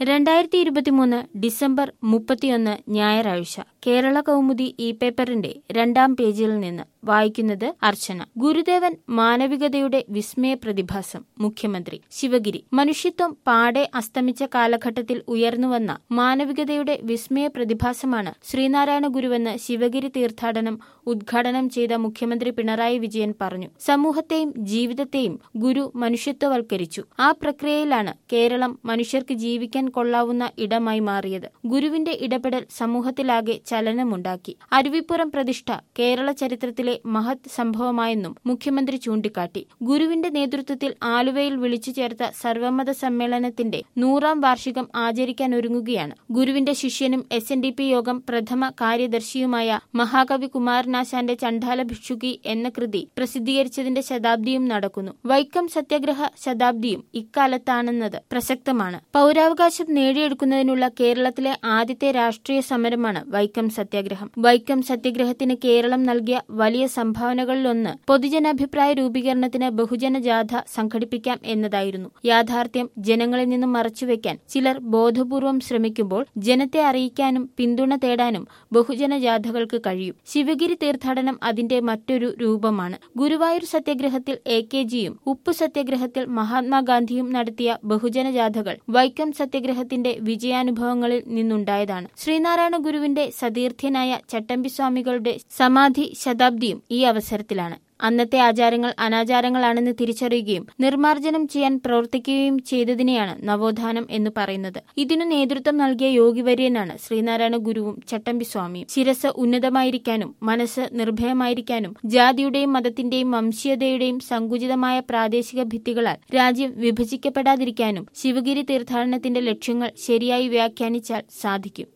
രണ്ടായിരത്തി ഇരുപത്തിമൂന്ന് ഡിസംബർ മുപ്പത്തിയൊന്ന് ഞായറാഴ്ച കേരള കൗമുദി ഇ പേപ്പറിന്റെ രണ്ടാം പേജിൽ നിന്ന് വായിക്കുന്നത് അർച്ചന ഗുരുദേവൻ മാനവികതയുടെ വിസ്മയ പ്രതിഭാസം മുഖ്യമന്ത്രി ശിവഗിരി മനുഷ്യത്വം പാടെ അസ്തമിച്ച കാലഘട്ടത്തിൽ ഉയർന്നുവന്ന മാനവികതയുടെ വിസ്മയ പ്രതിഭാസമാണ് ശ്രീനാരായണ ഗുരുവെന്ന് ശിവഗിരി തീർത്ഥാടനം ഉദ്ഘാടനം ചെയ്ത മുഖ്യമന്ത്രി പിണറായി വിജയൻ പറഞ്ഞു സമൂഹത്തെയും ജീവിതത്തെയും ഗുരു മനുഷ്യത്വവൽക്കരിച്ചു ആ പ്രക്രിയയിലാണ് കേരളം മനുഷ്യർക്ക് ജീവിക്കാൻ കൊള്ളാവുന്ന ഇടമായി മാറിയത് ഗുരുവിന്റെ ഇടപെടൽ സമൂഹത്തിലാകെ ചലനമുണ്ടാക്കി അരുവിപ്പുറം പ്രതിഷ്ഠ കേരള ചരിത്രത്തിലെ മഹത് സംഭവമായെന്നും മുഖ്യമന്ത്രി ചൂണ്ടിക്കാട്ടി ഗുരുവിന്റെ നേതൃത്വത്തിൽ ആലുവയിൽ വിളിച്ചു ചേർത്ത സർവമത സമ്മേളനത്തിന്റെ നൂറാം വാർഷികം ആചരിക്കാനൊരുങ്ങുകയാണ് ഗുരുവിന്റെ ശിഷ്യനും എസ് എൻ ഡി പി യോഗം പ്രഥമ കാര്യദർശിയുമായ മഹാകവി കുമാരനാശാന്റെ ചണ്ഡാല ഭിക്ഷുകി എന്ന കൃതി പ്രസിദ്ധീകരിച്ചതിന്റെ ശതാബ്ദിയും നടക്കുന്നു വൈക്കം സത്യാഗ്രഹ ശതാബ്ദിയും ഇക്കാലത്താണെന്നത് പ്രസക്തമാണ് പൗരാവകാശം നേടിയെടുക്കുന്നതിനുള്ള കേരളത്തിലെ ആദ്യത്തെ രാഷ്ട്രീയ സമരമാണ് വൈക്കം സത്യാഗ്രഹം വൈക്കം സത്യാഗ്രഹത്തിന് കേരളം നൽകിയ വലിയ സംഭാവനകളിലൊന്ന് പൊതുജനാഭിപ്രായ രൂപീകരണത്തിന് ബഹുജന ജാഥ സംഘടിപ്പിക്കാം എന്നതായിരുന്നു യാഥാർത്ഥ്യം ജനങ്ങളിൽ നിന്നും മറച്ചുവെക്കാൻ ചിലർ ബോധപൂർവം ശ്രമിക്കുമ്പോൾ ജനത്തെ അറിയിക്കാനും പിന്തുണ തേടാനും ബഹുജന ജാഥകൾക്ക് കഴിയും ശിവഗിരി തീർത്ഥാടനം അതിന്റെ മറ്റൊരു രൂപമാണ് ഗുരുവായൂർ സത്യാഗ്രഹത്തിൽ എ കെ ജിയും ഉപ്പു സത്യാഗ്രഹത്തിൽ മഹാത്മാഗാന്ധിയും നടത്തിയ ബഹുജന ജാഥകൾ വൈക്കം സത്യാഗ്രഹത്തിന്റെ വിജയാനുഭവങ്ങളിൽ നിന്നുണ്ടായതാണ് ശ്രീനാരായണ ഗുരുവിന്റെ സതീർത്ഥ്യനായ ചട്ടമ്പിസ്വാമികളുടെ സമാധി ശതാബ്ദിയും ഈ അവസരത്തിലാണ് അന്നത്തെ ആചാരങ്ങൾ അനാചാരങ്ങളാണെന്ന് തിരിച്ചറിയുകയും നിർമ്മാർജ്ജനം ചെയ്യാൻ പ്രവർത്തിക്കുകയും ചെയ്തതിനെയാണ് നവോത്ഥാനം എന്ന് പറയുന്നത് ഇതിനു നേതൃത്വം നൽകിയ യോഗിവര്യനാണ് ശ്രീനാരായണ ഗുരുവും ചട്ടമ്പിസ്വാമിയും ശിരസ് ഉന്നതമായിരിക്കാനും മനസ്സ് നിർഭയമായിരിക്കാനും ജാതിയുടെയും മതത്തിന്റെയും വംശീയതയുടെയും സങ്കുചിതമായ പ്രാദേശിക ഭിത്തികളാൽ രാജ്യം വിഭജിക്കപ്പെടാതിരിക്കാനും ശിവഗിരി തീർത്ഥാടനത്തിന്റെ ലക്ഷ്യങ്ങൾ ശരിയായി വ്യാഖ്യാനിച്ചാൽ സാധിക്കും